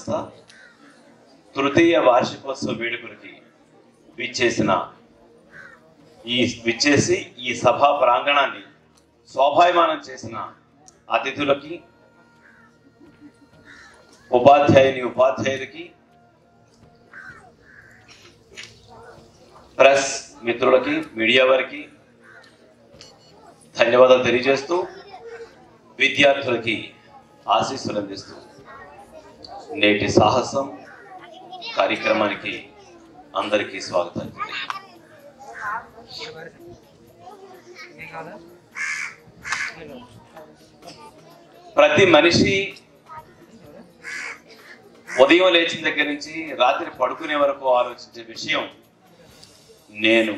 సంస్థ తృతీయ వార్షికోత్సవ వేడుకలకి విచ్చేసిన ఈ విచ్చేసి ఈ సభా ప్రాంగణాన్ని శోభాయమానం చేసిన అతిథులకి ఉపాధ్యాయుని ఉపాధ్యాయులకి ప్రెస్ మిత్రులకి మీడియా వారికి ధన్యవాదాలు తెలియజేస్తూ విద్యార్థులకి ఆశీస్సులు అందిస్తూ నేటి సాహసం కార్యక్రమానికి అందరికీ స్వాగతం ప్రతి మనిషి ఉదయం లేచిన దగ్గర నుంచి రాత్రి పడుకునే వరకు ఆలోచించే విషయం నేను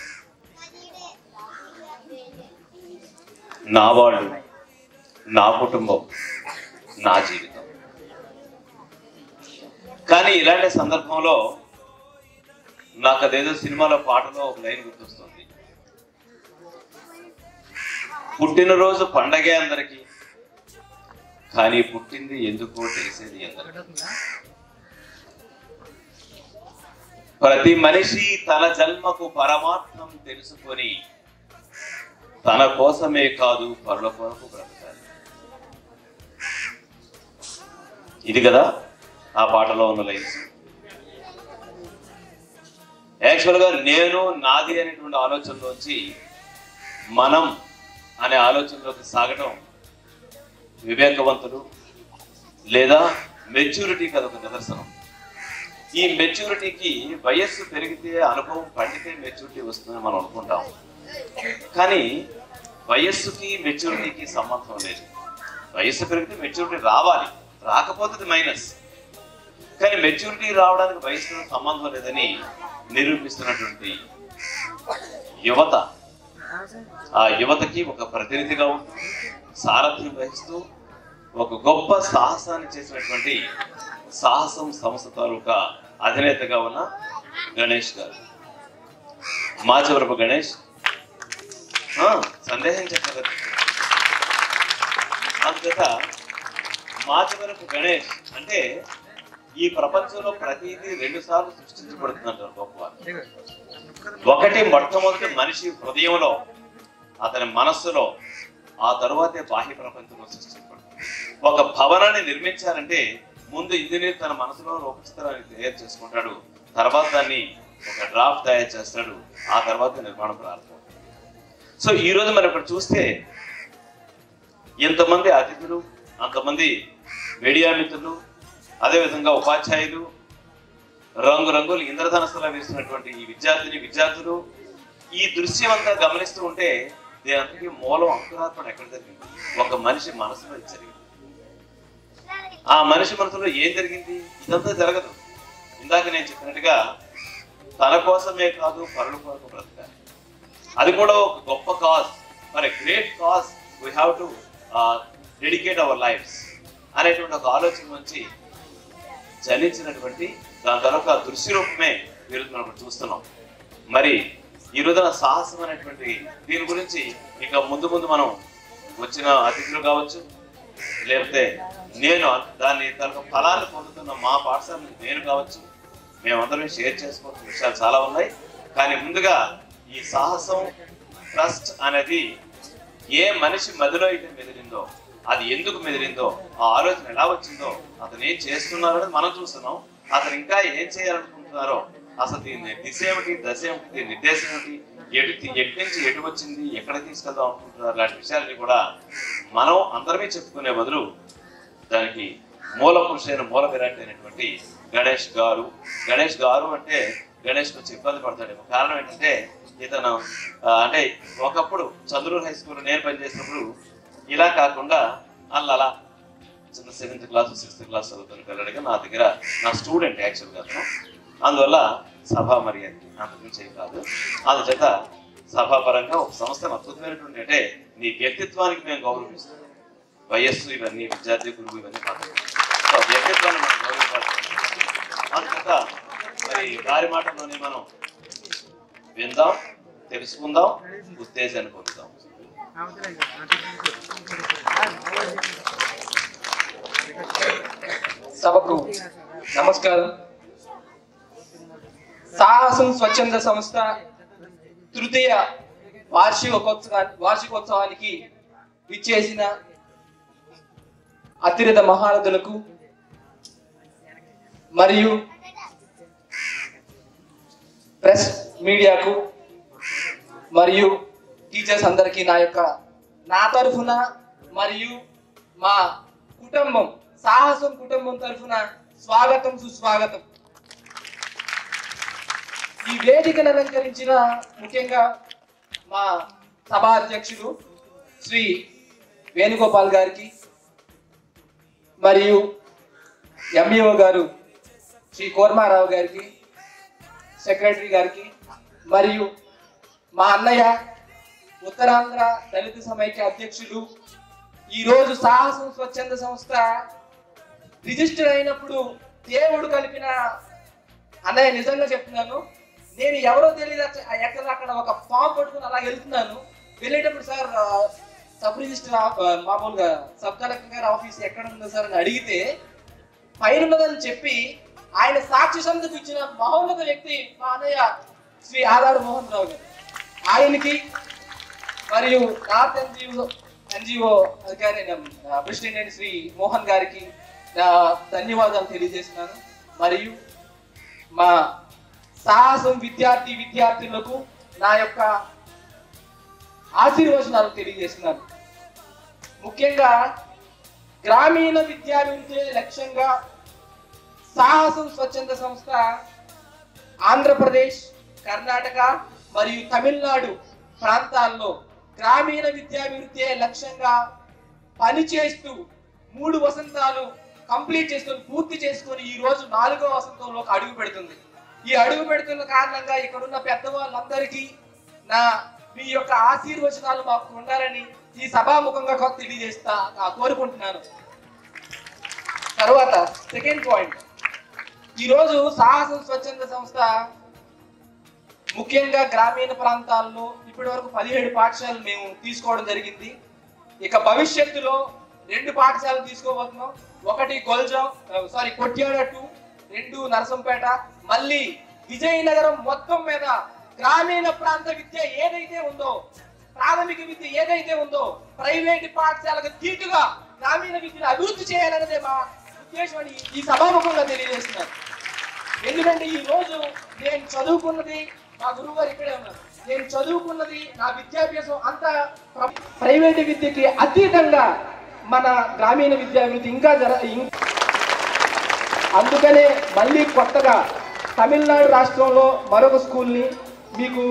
నా వాళ్ళు నా కుటుంబం నా జీవితం కానీ ఇలాంటి సందర్భంలో నాకు అదేదో సినిమాలో పాటలో ఒక లైన్ గుర్తొస్తుంది పుట్టినరోజు పండగే అందరికి కానీ పుట్టింది ఎందుకో తెలిసేది అందరికి ప్రతి మనిషి తన జన్మకు పరమార్థం తెలుసుకొని తన కోసమే కాదు పరుల కొరకు బ్రతకాలి ఇది కదా ఆ పాటలో ఉన్న లైన్స్ యాక్చువల్గా నేను నాది అనేటువంటి ఆలోచనలోంచి మనం అనే ఆలోచనలోకి సాగటం వివేకవంతుడు లేదా మెచ్యూరిటీ కదా ఒక నిదర్శనం ఈ మెచ్యూరిటీకి వయస్సు పెరిగితే అనుభవం పండితే మెచ్యూరిటీ వస్తుందని మనం అనుకుంటాం కానీ వయస్సుకి మెచ్యూరిటీకి సంబంధం లేదు వయస్సు పెరిగితే మెచ్యూరిటీ రావాలి రాకపోతే మైనస్ కానీ మెచ్యూరిటీ రావడానికి వయసుతో సంబంధం లేదని నిరూపిస్తున్నటువంటి యువత ఆ యువతకి ఒక ప్రతినిధిగా ఉంటూ సారథ్యం వహిస్తూ ఒక గొప్ప సాహసాన్ని చేసినటువంటి సాహసం సంస్థ తాలూకా అధినేతగా ఉన్న గణేష్ గారు మాచవరపు గణేష్ ఆ, సందేహం చెప్పలేదు అందుచేత మాచవరపు గణేష్ అంటే ఈ ప్రపంచంలో ప్రతిదీ రెండు సార్లు సృష్టించబడుతుందంటారు గొప్పవారు ఒకటి మొట్టమొదటి మనిషి హృదయంలో అతని మనస్సులో ఆ తరువాతే బాహ్య ప్రపంచంలో సృష్టించబడుతుంది ఒక భవనాన్ని నిర్మించాలంటే ముందు ఇంజనీర్ తన మనసులో ఒక చిత్రాన్ని తయారు చేసుకుంటాడు తర్వాత దాన్ని ఒక డ్రాఫ్ట్ తయారు చేస్తాడు ఆ తర్వాత నిర్మాణం ప్రారంభం సో ఈ రోజు మనం ఇక్కడ చూస్తే ఎంతమంది అతిథులు అంతమంది మీడియా మిత్రులు అదేవిధంగా ఉపాధ్యాయులు రంగు రంగులు ఇంద్రధనస్సులా వేస్తున్నటువంటి ఈ విద్యార్థిని విద్యార్థులు ఈ దృశ్యం అంతా గమనిస్తూ ఉంటే దీనికి మూలం అంకురాత్మం ఎక్కడ జరిగింది ఒక మనిషి మనసులో ఇది జరిగింది ఆ మనిషి మనసులో ఏం జరిగింది ఇదంతా జరగదు ఇందాక నేను చెప్పినట్టుగా తన కోసమే కాదు పరుల కొరకు బ్రతకాలి అది కూడా ఒక గొప్ప కాజ్ మరి great cause we have to dedicate our lives అనేటువంటి ఒక ఆలోచన నుంచి జనించినటువంటి దాని తర్వాత దృశ్య రూపమే ఈరోజు మనం ఇప్పుడు చూస్తున్నాం మరి ఈ రోజున సాహసం అనేటువంటి దీని గురించి ఇక ముందు ముందు మనం వచ్చిన అతిథులు కావచ్చు లేకపోతే నేను దాన్ని తనకు ఫలాన్ని పొందుతున్న మా పాఠశాల నేను కావచ్చు మేమందరం షేర్ చేసుకోవాల్సిన విషయాలు చాలా ఉన్నాయి కానీ ముందుగా ఈ సాహసం ట్రస్ట్ అనేది ఏ మనిషి మదిలో అయితే మెదిలిందో అది ఎందుకు మెదిలిందో ఆ ఆలోచన ఎలా వచ్చిందో అతను ఏం చేస్తున్నారో అనేది మనం చూస్తున్నాం అతను ఇంకా ఏం చేయాలనుకుంటున్నారో అసలు దీని దిశ ఏమిటి దశ ఏమిటి దీని నిర్దేశం ఏమిటి ఎటు తీ- ఎటు నుంచి ఎటు వచ్చింది ఎక్కడ తీసుకెళ్దాం అనుకుంటున్నారు లాంటి విషయాలని కూడా మనం అందరమే చెప్పుకునే బదులు దానికి మూల పురుషైన మూల విరాట్ అయినటువంటి గణేష్ గారు గణేష్ గారు అంటే గణేష్ కొంచెం ఇబ్బంది పడతాడేమో కారణం ఏంటంటే ఇతను ఆ, అంటే ఒకప్పుడు చంద్రూరు హై స్కూల్ నేను పనిచేసినప్పుడు ఇలా కాకుండా అలా చిన్న సెవెంత్ క్లాస్ సిక్స్త్ క్లాస్ చదువుతున్న పిల్లడిగా నా దగ్గర నా స్టూడెంట్ యాక్చువల్గా అతను అందువల్ల సభా మర్యాద అంతకుమించి ఏం కాదు అందుచేత సభాపరంగా ఒక సంస్థ అద్భుతమైనటువంటి అంటే నీ వ్యక్తిత్వానికి మేము గౌరవిస్తాం వయస్సు ఇవన్నీ విద్యార్థి గురువు ఇవన్నీ కాదు సో వ్యక్తిత్వాన్ని మనం గౌరవించాలి అందుచేత మరి వారి మాటల్లోనే మనం విందాం తెలుసుకుందాం ఉత్తేజాన్ని పొందుదాం సభకు నమస్కారం సాహసం స్వచ్ఛంద సంస్థ తృతీయ వార్షికోత్సవా వార్షికోత్సవానికి విచ్చేసిన అతిరథ మహారథులకు మరియు ప్రెస్ మీడియాకు మరియు టీచర్స్ అందరికీ నా యొక్క నా తరఫున మరియు మా కుటుంబం సాహసం కుటుంబం తరఫున స్వాగతం సుస్వాగతం ఈ వేదికను అలంకరించిన ముఖ్యంగా మా సభా అధ్యక్షుడు శ్రీ వేణుగోపాల్ గారికి మరియు ఎంఈఓ గారు శ్రీ కోర్మారావు గారికి సెక్రటరీ గారికి మరియు మా అన్నయ్య ఉత్తరాంధ్ర దళిత సమైక్య అధ్యక్షులు ఈరోజు సాహసం స్వచ్ఛంద సంస్థ రిజిస్టర్ అయినప్పుడు దేవుడు కలిపిన అన్నయ్య నిజంగా చెప్తున్నాను నేను ఎవరో తెలియదు అచ్చ- ఎక్కడ అక్కడ ఒక ఫామ్ పట్టుకుని అలా వెళ్తున్నాను వెళ్ళేటప్పుడు సార్ ఆ, సబ్ రిజిస్టర్ ఆఫ్- ఆ, మామూలుగా సబ్ కలెక్టర్ గారి ఆఫీస్ ఎక్కడ ఉందో సార్ అని అడిగితే పైన ఉన్నదని చెప్పి ఆయన సాక్షి సంతకు ఇచ్చిన మహోన్నత వ్యక్తి మా అన్నయ్య శ్రీ ఆధార్ మోహన్ రావు గారు ఆయనకి మరియు నార్త్ ఎన్జిఓ ఎన్జిఓ అధికారి ఆ, ప్రెసిడెంట్ శ్రీ మోహన్ గారికి నా ధన్యవాదాలు తెలియజేస్తున్నాను మరియు మా సాహసం విద్యార్థి విద్యార్థులకు నా యొక్క ఆశీర్వచనాలు తెలియజేస్తున్నాను ముఖ్యంగా గ్రామీణ విద్యాభివృద్ధి లక్ష్యంగా సాహసం స్వచ్ఛంద సంస్థ ఆంధ్రప్రదేశ్ కర్ణాటక మరియు తమిళనాడు ప్రాంతాల్లో గ్రామీణ విద్యాభివృద్ధి లక్ష్యంగా పనిచేస్తూ మూడు వసంతాలు కంప్లీట్ చేసుకొని పూర్తి చేసుకొని ఈ రోజు నాలుగో వసంతంలోకి అడుగు పెడుతుంది ఈ అడుగు పెడుతున్న కారణంగా ఇక్కడున్న పెద్దవాళ్ళందరికీ నా మీ యొక్క ఆశీర్వచనాలు మాకు ఉండాలని ఈ సభాముఖంగా కొ- తెలియజేస్తా ఆ, కోరుకుంటున్నాను తర్వాత సెకండ్ పాయింట్ ఈరోజు సాహసం స్వచ్ఛంద సంస్థ ముఖ్యంగా గ్రామీణ ప్రాంతాల్లో ఇప్పటి వరకు పదిహేడు పాఠశాలలు మేము తీసుకోవడం జరిగింది ఇక భవిష్యత్తులో రెండు పాఠశాలలు తీసుకోబోతున్నాం ఒకటి గొల్జాం సారీ కొట్యాడ టూ రెండు నరసంపేట మళ్ళీ విజయనగరం మొత్తం మీద గ్రామీణ ప్రాంత విద్య ఏదైతే ఉందో ప్రాథమిక విద్య ఏదైతే ఉందో ప్రైవేట్ పాఠశాలకు తీటుగా గ్రామీణ విద్యను అభివృద్ధి చేయాలన్నదే మా ఉద్దేశం అని ఈ సభాముఖంగా తెలియజేస్తున్నారు ఎందుకంటే ఈ రోజు నేను చదువుకున్నది మా గురువు గారు ఇక్కడే ఉన్నారు నేను చదువుకున్నది నా విద్యాభ్యాసం అంతా ప్ర- ప్రైవేట్ విద్యకి అతీతంగా మన గ్రామీణ విద్యాభివృద్ధి ఇంకా జర ఇం- అందుకనే మళ్ళీ కొత్తగా తమిళనాడు రాష్ట్రంలో మరొక స్కూల్ని మీకు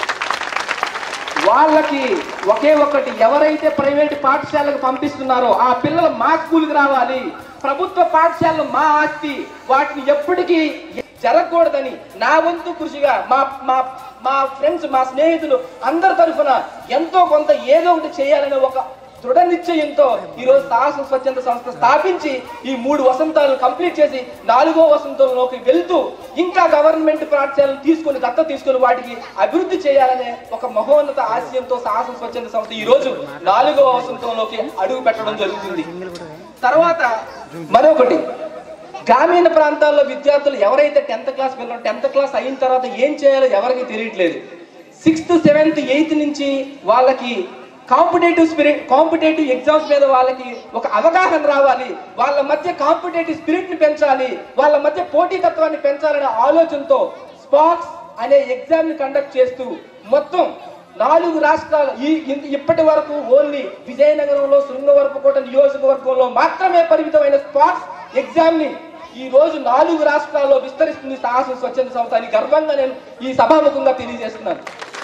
వాళ్ళకి ఒకే ఒక్కటి ఎవరైతే ప్రైవేట్ పాఠశాలకు పంపిస్తున్నారో ఆ పిల్లలు మా స్కూల్కి రావాలి ప్రభుత్వ పాఠశాలలు మా ఆస్తి వాటిని ఎప్పటికీ జరగకూడదని నా వంతు కృషిగా మా మా మా ఫ్రెండ్స్ మా స్నేహితులు అందరి తరఫున ఎంతో కొంత ఏదో ఒకటి చేయాలనే ఒక దృఢ నిశ్చయంతో ఈ రోజు సాహసం స్వచ్ఛంద సంస్థ స్థాపించి ఈ మూడు వసంతాలు కంప్లీట్ చేసి నాలుగో వసంతంలోకి వెళ్తూ ఇంకా గవర్నమెంట్ పాఠశాలను తీసుకొని దత్త తీసుకొని వాటికి అభివృద్ధి చేయాలనే ఒక మహోన్నత ఆశయంతో సాహసం స్వచ్ఛంద సంస్థ ఈ రోజు నాలుగో వసంతంలోకి అడుగు పెట్టడం జరుగుతుంది తర్వాత మరొకటి గ్రామీణ ప్రాంతాల్లో విద్యార్థులు ఎవరైతే టెన్త్ క్లాస్ పిల్లలు టెన్త్ క్లాస్ అయిన తర్వాత ఏం చేయాలో ఎవరికి తెలియట్లేదు సిక్స్త్ సెవెంత్ ఎయిత్ నుంచి వాళ్ళకి కాంపిటేటివ్ స్పిరిట్ కాంపిటేటివ్ ఎగ్జామ్స్ మీద వాళ్ళకి ఒక అవగాహన రావాలి వాళ్ళ మధ్య కాంపిటేటివ్ స్పిరిట్ ని పెంచాలి వాళ్ళ మధ్య పోటీతత్వాన్ని పెంచాలనే ఆలోచనతో స్పాక్స్ అనే ఎగ్జామ్ ని కండక్ట్ చేస్తూ మొత్తం నాలుగు రాష్ట్రాలు ఈ ఇంత- ఇప్పటి వరకు ఓన్లీ విజయనగరంలో శృంగవరపుకోట నియోజకవర్గంలో మాత్రమే పరిమితమైన స్పాట్స్ ఎగ్జామ్ ని ఈ రోజు నాలుగు రాష్ట్రాల్లో విస్తరిస్తుంది సాహసం స్వచ్ఛంద సంస్థ అని గర్వంగా నేను ఈ సభాముఖంగా తెలియజేస్తున్నాను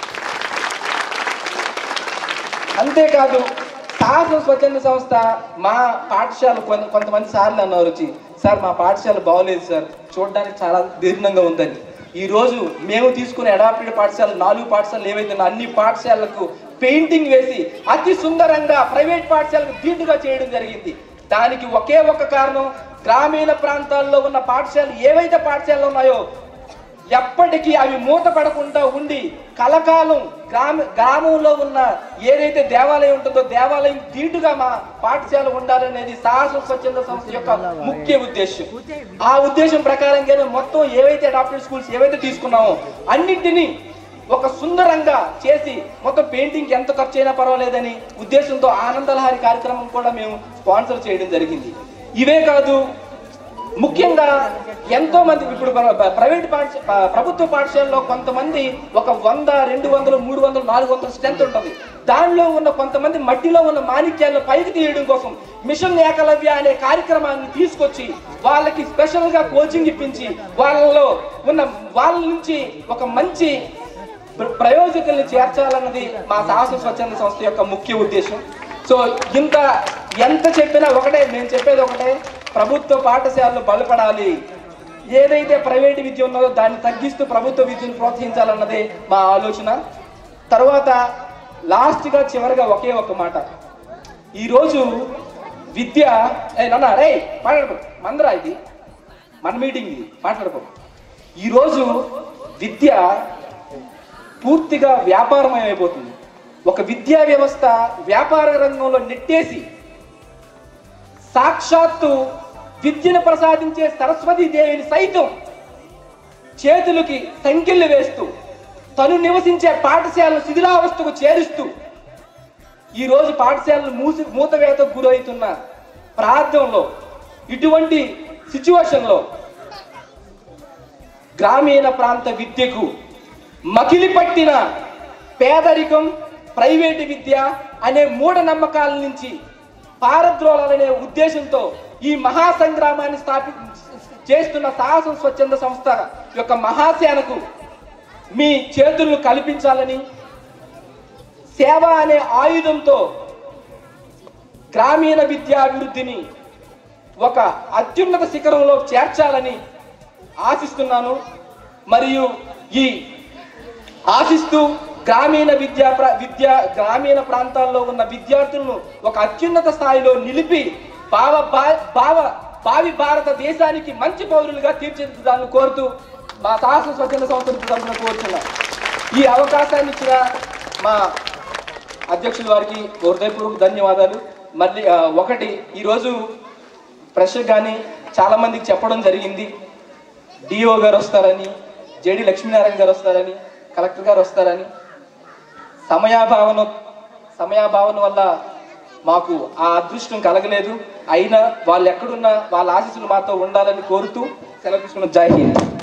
అంతేకాదు సాహసం స్వచ్ఛంద సంస్థ మా పాఠశాల కొంత కొంతమంది సార్లు అన్నారు వచ్చి సార్ మా పాఠశాల బాగోలేదు సార్ చూడడానికి చాలా దీర్ఘంగా ఉందని ఈ రోజు మేము తీసుకునే అడాప్టెడ్ పాఠశాల నాలుగు పాఠశాలలు ఏవైతే ఉన్నాయో అన్ని పాఠశాలలకు పెయింటింగ్ వేసి అతి సుందరంగా ప్రైవేట్ పాఠశాలకు దీటుగా చేయడం జరిగింది దానికి ఒకే ఒక్క కారణం గ్రామీణ ప్రాంతాల్లో ఉన్న పాఠశాలలు ఏవైతే పాఠశాలలు ఉన్నాయో ఎప్పటికీ అవి మూతపడకుండా ఉండి కలకాలం గ్రామ గ్రామంలో ఉన్న ఏదైతే దేవాలయం ఉంటుందో దేవాలయం దీటుగా మా పాఠశాల ఉండాలనేది సాహస స్వచ్ఛంద సంస్థ యొక్క ముఖ్య ఉద్దేశం ఆ ఉద్దేశం ప్రకారంగానే మొత్తం ఏవైతే అడాప్టెడ్ స్కూల్స్ ఏవైతే తీసుకున్నామో అన్నింటినీ ఒక సుందరంగా చేసి మొత్తం పెయింటింగ్ ఎంత ఖర్చు అయినా పర్వాలేదని ఉద్దేశంతో ఆనందలహారి కార్యక్రమం కూడా మేము స్పాన్సర్ చేయడం జరిగింది ఇవే కాదు ముఖ్యంగా ఎంతో మంది ఇప్పుడు మన ప- ప్రైవేట్ పాఠశా ప- ప్రభుత్వ పాఠశాలలో కొంతమంది ఒక వంద రెండు వందలు మూడు వందలు నాలుగు వందల స్ట్రెంత్ ఉంటుంది దానిలో ఉన్న కొంతమంది మట్టిలో ఉన్న మాణిక్యాలను పైకి తీయడం కోసం మిషన్ ఏకలవ్య అనే కార్యక్రమాన్ని తీసుకొచ్చి వాళ్ళకి స్పెషల్ గా కోచింగ్ ఇప్పించి వాళ్ళలో ఉన్న వాళ్ళ నుంచి ఒక మంచి ప్ర- ప్రయోజకుల్ని చేర్చాలన్నది మా సాహస స్వచ్ఛంద సంస్థ యొక్క ముఖ్య ఉద్దేశం సో ఇంత ఎంత చెప్పినా ఒకటే నేను చెప్పేది ఒకటే ప్రభుత్వ పాఠశాలలు బలపడాలి ఏదైతే ప్రైవేట్ విద్య ఉన్నదో దాన్ని తగ్గిస్తూ ప్రభుత్వ విద్యను ప్రోత్సహించాలన్నదే మా ఆలోచన తర్వాత లాస్ట్గా చివరిగా ఒకే ఒక మాట ఈరోజు విద్య ఏ నాన్న రే మాట్లాడుకో మందరా ఇది మన మీటింగ్ ఇది మాట్లాడుకో ఈరోజు విద్య పూర్తిగా వ్యాపారమయం అయిపోతుంది ఒక విద్యా వ్యవస్థ వ్యాపార రంగంలో నెట్టేసి సాక్షాత్తు విద్యను ప్రసాదించే సరస్వతి దేవిని సైతం చేతులకి సంఖ్యలు వేస్తూ తను నివసించే పాఠశాలను శిథిలావస్థకు చేరుస్తూ ఈ రోజు పాఠశాలలు మూసి మూతవేతకు గురవుతున్న ప్రాంతంలో ఇటువంటి సిచ్యువేషన్లో గ్రామీణ ప్రాంత విద్యకు మకిలి పట్టిన పేదరికం ప్రైవేటు విద్య అనే మూఢనమ్మకాల నుంచి పారద్రోలాలనే ఉద్దేశంతో ఈ మహాసంగ్రామాన్ని స్థాపి చేస్తున్న సాహసం స్వచ్ఛంద సంస్థ యొక్క మహాసేనకు మీ చేతులను కల్పించాలని సేవ అనే ఆయుధంతో గ్రామీణ విద్యాభివృద్ధిని ఒక అత్యున్నత శిఖరంలో చేర్చాలని ఆశిస్తున్నాను మరియు ఈ ఆశిస్తూ గ్రామీణ విద్యా ప్ర- విద్యా గ్రామీణ ప్రాంతాల్లో ఉన్న విద్యార్థులను ఒక అత్యున్నత స్థాయిలో నిలిపి భావ భా- భావ భావి భారతదేశానికి మంచి పౌరులుగా తీర్చిదిద్దాలని కోరుతూ మా సాహస స్వచ్ఛంద సంస్థ తరఫున కోరుతున్నా ఈ అవకాశాన్ని ఇచ్చిన మా అధ్యక్షుల వారికి హృదయపూర్వక ధన్యవాదాలు మళ్ళీ ఆ, ఒకటి ఈరోజు ప్రెషర్ కానీ చాలా మందికి చెప్పడం జరిగింది డిఓ గారు వస్తారని జేడి లక్ష్మీనారాయణ గారు వస్తారని కలెక్టర్ గారు వస్తారని సమయాభావన సమయాభావన వల్ల మాకు ఆ అదృష్టం కలగలేదు అయినా వాళ్ళు ఎక్కడున్నా వాళ్ళ ఆశీస్సులు మాతో ఉండాలని కోరుతూ సెలవు తీసుకున్న జై హింద్